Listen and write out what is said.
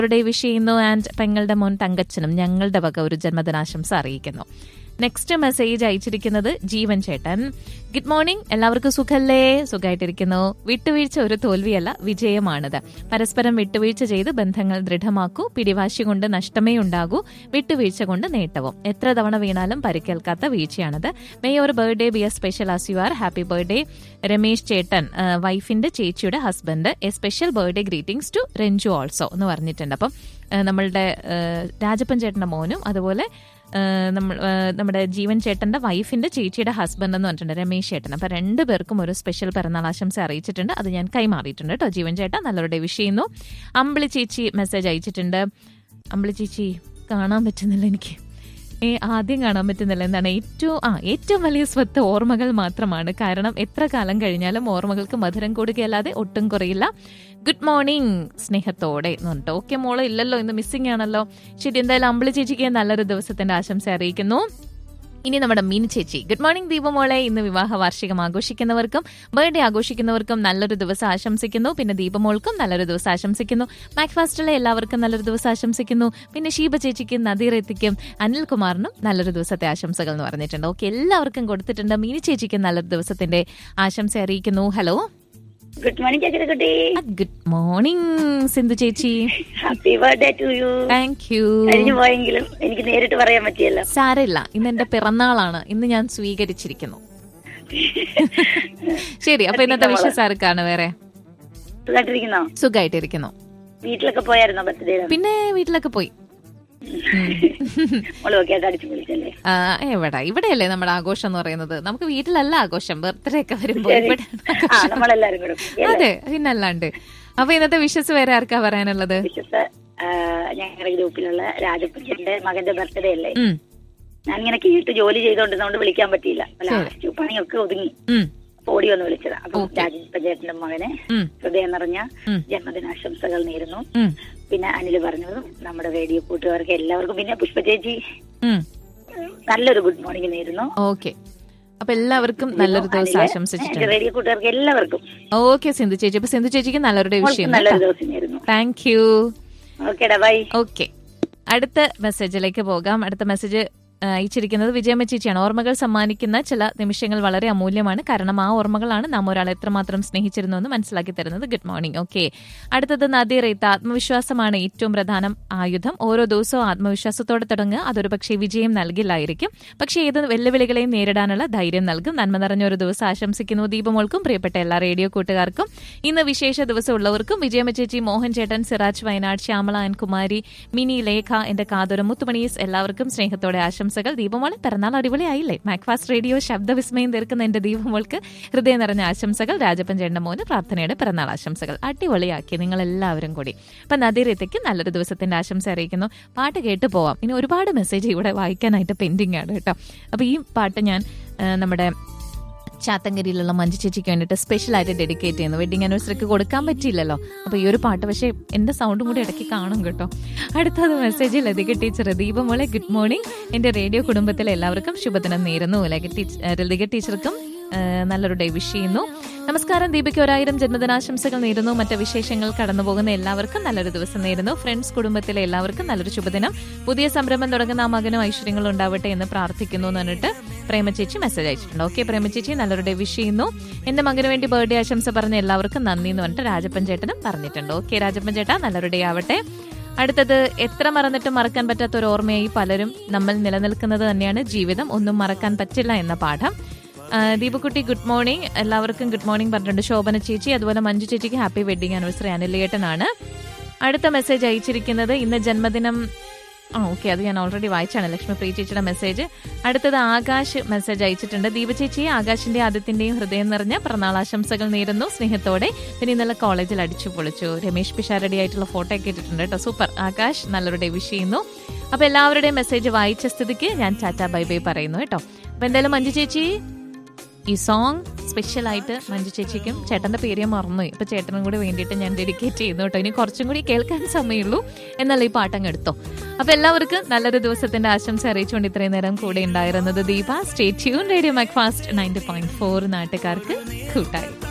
അവരുടെ വിഷ് ചെയ്യുന്നു ആൻഡ് പെങ്ങളുടെ മോൻ തങ്കച്ചനും ഞങ്ങളുടെ വക ഒരു ജന്മദിനാശംസ അറിയിക്കുന്നു നെക്സ്റ്റ് മെസ്സേജ് അയച്ചിരിക്കുന്നത് ജീവൻ ചേട്ടൻ ഗുഡ് മോർണിംഗ് എല്ലാവർക്കും സുഖല്ലേ സുഖമായിട്ടിരിക്കുന്നു വിട്ടുവീഴ്ച ഒരു തോൽവിയല്ല വിജയമാണിത് പരസ്പരം വിട്ടുവീഴ്ച ചെയ്ത് ബന്ധങ്ങൾ ദൃഢമാക്കൂ പിടിവാശി കൊണ്ട് നഷ്ടമേ ഉണ്ടാകൂ വിട്ടുവീഴ്ച കൊണ്ട് നേട്ടവും എത്ര തവണ വീണാലും പരിക്കേൽക്കാത്ത വീഴ്ചയാണിത് മേ ഒരു birthday be a special as you are happy birthday Ramesh ചേട്ടൻ ആ, വൈഫിന്റെ ചേച്ചിയുടെ husband a special birthday greetings to Ranju also എന്ന് പറഞ്ഞിട്ടുണ്ട് അപ്പം ആ, നമ്മളുടെ ആ, രാജപ്പൻ ചേട്ടന്റെ മോനും അതുപോലെ ആ, നമ്മൾ ആ, നമ്മുടെ ജീവൻ ചേട്ടന്റെ വൈഫിന്റെ ചേച്ചിയുടെ ഹസ്ബൻഡ് എന്ന് പറഞ്ഞിട്ടുണ്ട് രമേശ് ചേട്ടൻ അപ്പൊ രണ്ടു പേർക്കും ഒരു സ്പെഷ്യൽ പിറന്നാൾ ആശംസ അറിയിച്ചിട്ടുണ്ട് അത് ഞാൻ കൈമാറിയിട്ടുണ്ട് കേട്ടോ ജീവൻ ചേട്ടൻ നല്ലവരുടെ വിഷ് ചെയ്യുന്നു അമ്പിളി ചേച്ചി മെസ്സേജ് അയച്ചിട്ടുണ്ട് അമ്പിളി ചേച്ചി കാണാൻ പറ്റുന്നില്ല എനിക്ക് ഏ, ആദ്യം കാണാൻ പറ്റുന്നില്ല എന്താണ് ഏറ്റവും ആ ഏറ്റവും വലിയ സ്വത്ത് ഓർമ്മകൾ മാത്രമാണ് കാരണം എത്ര കാലം കഴിഞ്ഞാലും ഓർമ്മകൾക്ക് മധുരം കൂടുകയല്ലാതെ ഒട്ടും കുറയില്ല ഗുഡ് മോർണിംഗ് സ്നേഹത്തോടെ എന്ന് പറഞ്ഞിട്ട് ഓക്കെ മോളെ ഇല്ലല്ലോ ഇന്ന് മിസ്സിംഗ് ആണല്ലോ ശരി എന്തായാലും അമ്പിളി ചേച്ചിക്ക് നല്ലൊരു ദിവസത്തിന്റെ ആശംസ അറിയിക്കുന്നു ഇനി നമ്മുടെ മീൻ ചേച്ചി ഗുഡ് മോർണിംഗ് ദീപമോളെ ഇന്ന് വിവാഹ വാർഷികം ആഘോഷിക്കുന്നവർക്കും ബർത്ത്ഡേ ആഘോഷിക്കുന്നവർക്കും നല്ലൊരു ദിവസം ആശംസിക്കുന്നു പിന്നെ ദീപമോൾക്കും നല്ലൊരു ദിവസം ആശംസിക്കുന്നു മാക്ഫാസ്റ്റിലെ എല്ലാവർക്കും നല്ലൊരു ദിവസം ആശംസിക്കുന്നു പിന്നെ ഷീബ ചേച്ചിക്കും നദീർ എത്തിക്കും അനിൽകുമാറിനും നല്ലൊരു ദിവസത്തെ ആശംസകൾ എന്ന് പറഞ്ഞിട്ടുണ്ട് ഓക്കെ എല്ലാവർക്കും കൊടുത്തിട്ടുണ്ട് മീനി ചേച്ചിക്കും നല്ലൊരു ദിവസത്തിന്റെ ആശംസ അറിയിക്കുന്നു ഹലോ ഗുഡ് മോർണിംഗ് ചേച്ചി കുട്ടി ഗുഡ് മോർണിംഗ് സിന്ധു ചേച്ചി happy birthday to you thank you കഴിഞ്ഞു പോയെങ്കിലും എനിക്ക് നേരിട്ട് പറയാൻ പറ്റിയല്ലോ സാരമില്ല ഇന്ന് എന്റെ പിറന്നാളാണ് ഇന്ന് ഞാൻ സ്വീകരിച്ചിരിക്കുന്നു ശരി അപ്പൊ ഇന്നത്തെ വിഷയം ആർക്കാണ് വേറെ സുഖമായിട്ടിരിക്കുന്നോ സുഖമായിട്ടിരിക്കുന്നു വീട്ടിലൊക്കെ പോയായിരുന്നോ ബർത്ത്ഡേ പിന്നെ വീട്ടിലൊക്കെ പോയി മോള് ഒക്കെ ആയിട്ട് അടിച്ചു വിളിച്ചല്ലേ ആ, എവിടെ ഇവിടെയല്ലേ നമ്മുടെ ആഘോഷം എന്ന് പറയുന്നത് നമുക്ക് വീട്ടിലല്ല ആഘോഷം ബർത്ത്ഡേ ഒക്കെ വരുമ്പോ ഇവിടെ ആ നമ്മളെല്ലാരും കൂടെ പോയി, അല്ലേ? അതെ പിന്നല്ലാണ്ട് അപ്പൊ ഇന്നത്തെ വിഷസ് വേറെ ആർക്കാ പറയാനുള്ളത് വിശ്വസ ആ, ഞങ്ങളുടെ ഗ്രൂപ്പിലുള്ള രാജപ്പച്ചന്റെ മകന്റെ ബർത്ത്ഡേ അല്ലേ ഉം, ഞാനിങ്ങനെ കേട്ട് ജോലി ചെയ്തോണ്ടിരുന്നോണ്ട് വിളിക്കാൻ പറ്റിയില്ല ലാസ്റ്റ് പണിയൊക്കെ ഒതുങ്ങി ഉം, അപ്പൊ ഓടി വന്ന് വിളിച്ചതാ അപ്പൊ Okay. രാജപ്പഞ്ചേട്ടന്റെ മകനെ ഉം, ഹൃദയം നിറഞ്ഞ ഉം. ജന്മദിനാശംസകൾ നേരുന്നു ഉം, പിന്നെ അനില് പറഞ്ഞതും നമ്മുടെ റേഡിയോ കൂട്ടുകാർക്ക് എല്ലാവർക്കും പിന്നെ പുഷ്പ ചേച്ചി ഉം. നല്ലൊരു ഗുഡ് മോർണിംഗ് നേരുന്നു ഓക്കെ അപ്പൊ എല്ലാവർക്കും നല്ലൊരു ദിവസം അനില്, ആശംസിച്ചിട്ടുണ്ട് റേഡിയോ കൂട്ടുകാർക്ക് എല്ലാവർക്കും ഓക്കെ സിന്ധു ചേച്ചി അപ്പൊ സിന്ധു ചേച്ചിക്ക് നല്ലൊരു മോൾക്കും വിഷയം നല്ലൊരു ദിവസം നേരുന്നു താങ്ക് യു ഓക്കേടാ ബൈ ഓക്കെ അടുത്ത മെസ്സേജിലേക്ക് പോകാം അടുത്ത മെസ്സേജ് ആ, അയച്ചിരിക്കുന്നത് വിജയമ്മ ചേച്ചിയാണ് ഓർമ്മകൾ സമ്മാനിക്കുന്ന ചില നിമിഷങ്ങൾ വളരെ അമൂല്യമാണ് കാരണം ആ ഓർമ്മകളാണ് നാം ഒരാളെ എത്രമാത്രം സ്നേഹിച്ചിരുന്നു എന്ന് മനസ്സിലാക്കി തരുന്നത് ഗുഡ് മോർണിംഗ് ഓക്കെ അടുത്തത് നദി റീത്ത ആത്മവിശ്വാസമാണ് ഏറ്റവും പ്രധാനം ആയുധം ഓരോ ദിവസവും ആത്മവിശ്വാസത്തോടെ തുടങ്ങുക അതൊരു പക്ഷേ വിജയം നൽകില്ലായിരിക്കും പക്ഷേ ഏത് വെല്ലുവിളികളെയും നേരിടാനുള്ള ധൈര്യം നൽകും നന്മ നിറഞ്ഞ ഒരു ദിവസം ആശംസിക്കുന്നു ദീപമോൾക്കും പ്രിയപ്പെട്ട എല്ലാ റേഡിയോ കൂട്ടുകാർക്കും ഇന്ന് വിശേഷ ദിവസമുള്ളവർക്കും വിജയമ്മ ചേച്ചി മോഹൻ ചേട്ടൻ സിറാജ് വയനാട് ശ്യാമള ആൻ കുമാരി മിനി ലേഖ എന്റെ കാതോരം മുത്തുമണീസ് എല്ലാവർക്കും സ്നേഹത്തോടെ ആശംസകൾ ദീപമോളെ പിറന്നാൾ അടിപൊളിയായില്ലേ മാക്ഫാസ്റ്റ് റേഡിയോ ശബ്ദവിസ്മയം തീർക്കുന്ന എന്റെ ദീപമോൾക്ക് ഹൃദയം നിറഞ്ഞ ആശംസകൾ രാജപ്പൻ ചേട്ടന്റെ മോന് പ്രാർത്ഥനയുടെ പിറന്നാൾ ആശംസകൾ അടിപൊളിയാക്കി നിങ്ങൾ എല്ലാവരും കൂടി അപ്പൊ നദീരത്തേക്ക് നല്ലൊരു ദിവസത്തിന്റെ ആശംസ അറിയിക്കുന്നു പാട്ട് കേട്ട് പോവാം ഇനി ഒരുപാട് മെസ്സേജ് ഇവിടെ വായിക്കാനായിട്ട് പെൻഡിങ് ആണ് കേട്ടോ അപ്പൊ ഈ പാട്ട് ഞാൻ ആ, നമ്മുടെ ചാത്തങ്കരിയിലുള്ള മഞ്ജു ചേച്ചിക്ക് വേണ്ടിയിട്ട് സ്പെഷ്യൽ ആയിട്ട് ഡെഡിക്കേറ്റ് ചെയ്യുന്നു വെഡിങ് ആനിവേഴ്സറിക്ക് കൊടുക്കാൻ പറ്റിയില്ലല്ലോ അപ്പൊ ഈ ഒരു പാട്ട് പക്ഷേ എന്റെ സൗണ്ടും കൂടി ഇടയ്ക്ക് കാണും കേട്ടോ അടുത്തത് മെസ്സേജ് ലതിക ടീച്ചർ ദീപമോളെ ഗുഡ് മോർണിംഗ് എന്റെ റേഡിയോ കുടുംബത്തിലെ എല്ലാവർക്കും ശുഭദിനം നേരുന്നു ലതിക ടീച്ചർ ലതിക ടീച്ചർക്കും ആ, നല്ലൊരു ഡേ വിഷ് ചെയ്യുന്നു നമസ്കാരം ദീപയ്ക്ക് ഒരായിരം ജന്മദിനാശംസകൾ നേരുന്നു മറ്റ് വിശേഷങ്ങൾ കടന്നു പോകുന്ന എല്ലാവർക്കും നല്ലൊരു ദിവസം നേരുന്നു ഫ്രണ്ട്സ് കുടുംബത്തിലെ എല്ലാവർക്കും നല്ലൊരു ശുഭദിനം പുതിയ സംരംഭം തുടങ്ങുന്ന ആ മകനും ഐശ്വര്യങ്ങൾ ഉണ്ടാവട്ടെ എന്ന് പ്രാർത്ഥിക്കുന്നു എന്ന് പറഞ്ഞിട്ട് പ്രേമചേച്ചി മെസ്സേജ് അയച്ചിട്ടുണ്ട് ഓക്കെ പ്രേമചേച്ചി നല്ലൊരു ഡേ വിഷ് ചെയ്യുന്നു എന്റെ മകന് വേണ്ടി ബർത്ത്ഡേ ആശംസ പറഞ്ഞ എല്ലാവർക്കും നന്ദി എന്ന് പറഞ്ഞിട്ട് രാജപ്പൻ ചേട്ടനും പറഞ്ഞിട്ടുണ്ട് ഓക്കെ രാജപ്പൻ ചേട്ടാ നല്ലൊരു ഡേ ആവട്ടെ അടുത്തത് എത്ര മറന്നിട്ടും മറക്കാൻ പറ്റാത്ത ഒരു ഓർമ്മയായി പലരും നമ്മൾ നിലനിൽക്കുന്നത് തന്നെയാണ് ജീവിതം ഒന്നും മറക്കാൻ പറ്റില്ല എന്ന പാഠം ആ, ദീപക്കുട്ടി ഗുഡ് മോർണിംഗ് എല്ലാവർക്കും ഗുഡ് മോർണിംഗ് പറഞ്ഞിട്ടുണ്ട് ശോഭന ചേച്ചി അതുപോലെ മഞ്ജു ചേച്ചിക്ക് ഹാപ്പി വെഡിങ് ആനിവേഴ്സറി അനിലേട്ടനാണ് അടുത്ത മെസ്സേജ് അയച്ചിരിക്കുന്നത് ഇന്ന് ജന്മദിനം ആ ഓക്കെ അത് ഞാൻ ഓൾറെഡി വായിച്ചാണ് ലക്ഷ്മി പ്രിയ ചേച്ചിയുടെ മെസ്സേജ് അടുത്തത് ആകാശ് മെസ്സേജ് അയച്ചിട്ടുണ്ട് ദീപ ചേച്ചിയെ ആകാശിന്റെ ആദ്യത്തിന്റെയും ഹൃദയം നിറഞ്ഞ പിറന്നാളാശംസകൾ നേരുന്നു സ്നേഹത്തോടെ പിന്നെ ഇന്നലെ കോളേജിൽ അടിച്ചു പൊളിച്ചു രമേശ് പിഷാരടി ആയിട്ടുള്ള ഫോട്ടോ ഒക്കെ ഇട്ടിട്ടുണ്ട് കേട്ടോ സൂപ്പർ ആകാശ് നല്ലൊരു ഡേ വിഷ് ചെയ്യുന്നു അപ്പൊ എല്ലാവരുടെയും മെസ്സേജ് വായിച്ച സ്ഥിതിക്ക് ഞാൻ ടാറ്റ ബൈ ബൈ പറയുന്നു കേട്ടോ അപ്പൊ എന്തായാലും മഞ്ജു ചേച്ചി ഈ സോങ് സ്പെഷ്യൽ ആയിട്ട് മഞ്ജു ചേച്ചിക്കും ചേട്ടന്റെ പേര് ഞാൻ മറന്നു ഇപ്പൊ ചേട്ടനും കൂടി വേണ്ടിയിട്ട് ഞാൻ ഡെഡിക്കേറ്റ് ചെയ്യുന്നു കേട്ടോ ഇനി കുറച്ചും കൂടി കേൾക്കാൻ സമയമുള്ളൂ എന്നല്ല ഈ പാട്ടങ്ങ് എടുത്തോ അപ്പൊ എല്ലാവർക്കും നല്ലൊരു ദിവസത്തിന്റെ ആശംസ അറിയിച്ചുകൊണ്ട് ഇത്രയും നേരം കൂടെ ഉണ്ടായിരുന്നത് Deepa stay tune radio Macfast ninety point four നാട്ടുകാർക്ക് കൂട്ടായി